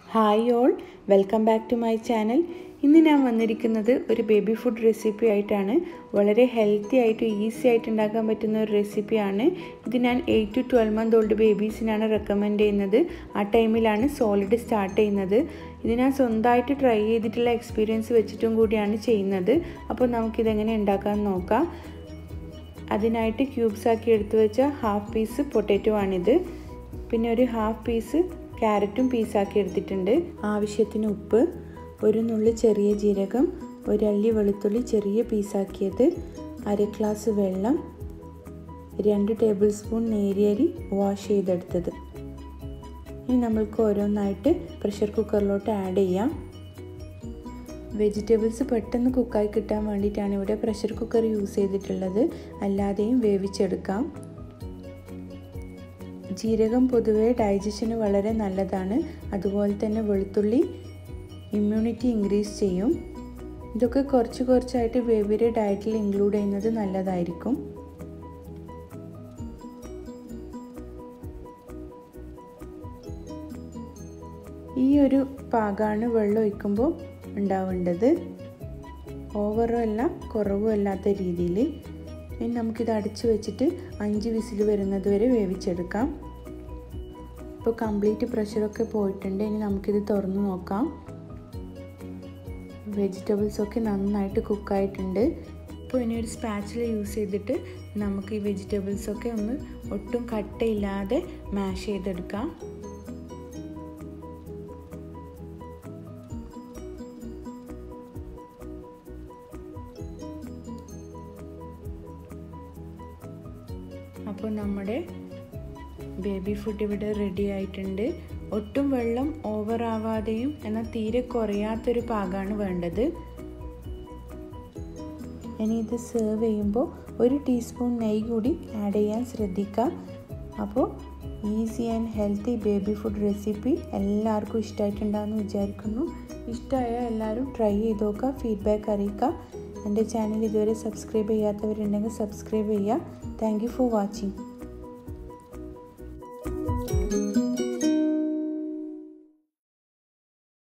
hi all welcome back to my channel ഇന്ന് ഞാൻ വന്നിരിക്കുന്നത് ഒരു ബേബി ഫുഡ് റെസിപ്പി ആയിട്ടാണ് വളരെ ഹെൽത്തി ആയിട്ട് ഈസി ആയിട്ട് ഉണ്ടാക്കാൻ പറ്റുന്ന ഒരു റെസിപ്പിയാണ് ഇത് ഞാൻ eight to twelve month old ബേബീസിനാണ് റെക്കമെൻഡ് ചെയ്യുന്നത് ആ ടൈമിലാണ് സോളിഡ് സ്റ്റാർട്ട് ചെയ്യുന്നത് ഇത് ഞാൻ സ്വന്തമായിട്ട് ട്രൈ ചെയ്തിട്ടുള്ള എക്സ്പീരിയൻസ് വെച്ചിട്ടും കൂടിയാണ് ചെയ്യുന്നത് അപ്പോൾ നമുക്കിതെങ്ങനെ ഉണ്ടാക്കാൻ നോക്കാം അതിനായിട്ട് ക്യൂബ്സ് ആക്കി എടുത്തു വെച്ച ഹാഫ് പീസ് പൊട്ടാറ്റോ ആണിത് പിന്നെ ഒരു ഹാഫ് പീസ് ക്യാരറ്റും പീസാക്കി എടുത്തിട്ടുണ്ട് ആവശ്യത്തിന് ഉപ്പ് ഒരു നുള്ളി ചെറിയ ജീരകം ഒരല്ലി വെളുത്തുള്ളി ചെറിയ പീസാക്കിയത് അര ഗ്ലാസ് വെള്ളം രണ്ട് ടേബിൾ സ്പൂൺ നേരിയരി വാഷ് ചെയ്തെടുത്തത് ഇനി നമ്മൾക്ക് ഓരോന്നായിട്ട് പ്രഷർ കുക്കറിലോട്ട് ആഡ് ചെയ്യാം വെജിറ്റബിൾസ് പെട്ടെന്ന് കുക്കായി കിട്ടാൻ വേണ്ടിയിട്ടാണ് ഇവിടെ പ്രഷർ കുക്കർ യൂസ് ചെയ്തിട്ടുള്ളത് അല്ലാതെയും വേവിച്ചെടുക്കാം ജീരകം പൊതുവെ ഡൈജഷന് വളരെ നല്ലതാണ് അതുപോലെ തന്നെ വെളുത്തുള്ളി ഇമ്മ്യൂണിറ്റി ഇൻക്രീസ് ചെയ്യും ഇതൊക്കെ കുറച്ച് കുറച്ചായിട്ട് ബേബിയുടെ ഡയറ്റിൽ ഇൻക്ലൂഡ് ചെയ്യുന്നത് നല്ലതായിരിക്കും ഈ ഒരു പാകമാണ് വെള്ളം ഒഴിക്കുമ്പോൾ ഉണ്ടാവേണ്ടത് ഓവറും അല്ല കുറവും അല്ലാത്ത രീതിയിൽ ഇനി നമുക്കിത് അടച്ചു വെച്ചിട്ട് അഞ്ച് വിസിൽ വരുന്നത് വരെ വേവിച്ചെടുക്കാം ഇപ്പോൾ കംപ്ലീറ്റ് പ്രഷറൊക്കെ പോയിട്ടുണ്ട് ഇനി നമുക്കിത് തുറന്ന് നോക്കാം വെജിറ്റബിൾസൊക്കെ നന്നായിട്ട് കുക്കായിട്ടുണ്ട് ഇപ്പോൾ ഇനി ഒരു സ്പാച്ചിൽ യൂസ് ചെയ്തിട്ട് നമുക്ക് ഈ വെജിറ്റബിൾസൊക്കെ ഒന്ന് ഒട്ടും കട്ടയില്ലാതെ മാഷ് ചെയ്തെടുക്കാം അപ്പോൾ നമ്മുടെ ബേബി ഫുഡ് ഇവിടെ റെഡി ആയിട്ടുണ്ട് ഒട്ടും വെള്ളം ഓവർ ആവാതെയും എന്നാൽ തീരെ കുറയാത്തൊരു പാകമാണ് വേണ്ടത് ഇനി ഇത് സെർവ് ചെയ്യുമ്പോൾ ഒരു ടീസ്പൂൺ നെയ്യ് കൂടി ആഡ് ചെയ്യാൻ ശ്രദ്ധിക്കുക അപ്പോൾ easy and healthy baby food recipe എല്ലാവർക്കും ഇഷ്ടമായിട്ടുണ്ടാകുമെന്ന് വിചാരിക്കുന്നു ഇഷ്ടമായ എല്ലാവരും ട്രൈ ചെയ്ത് നോക്കുക ഫീഡ്ബാക്ക് അറിയിക്കുക എൻ്റെ ചാനൽ ഇതുവരെ സബ്സ്ക്രൈബ് ചെയ്യാത്തവരുണ്ടെങ്കിൽ സബ്സ്ക്രൈബ് ചെയ്യുക താങ്ക് യു ഫോർ വാച്ചിങ്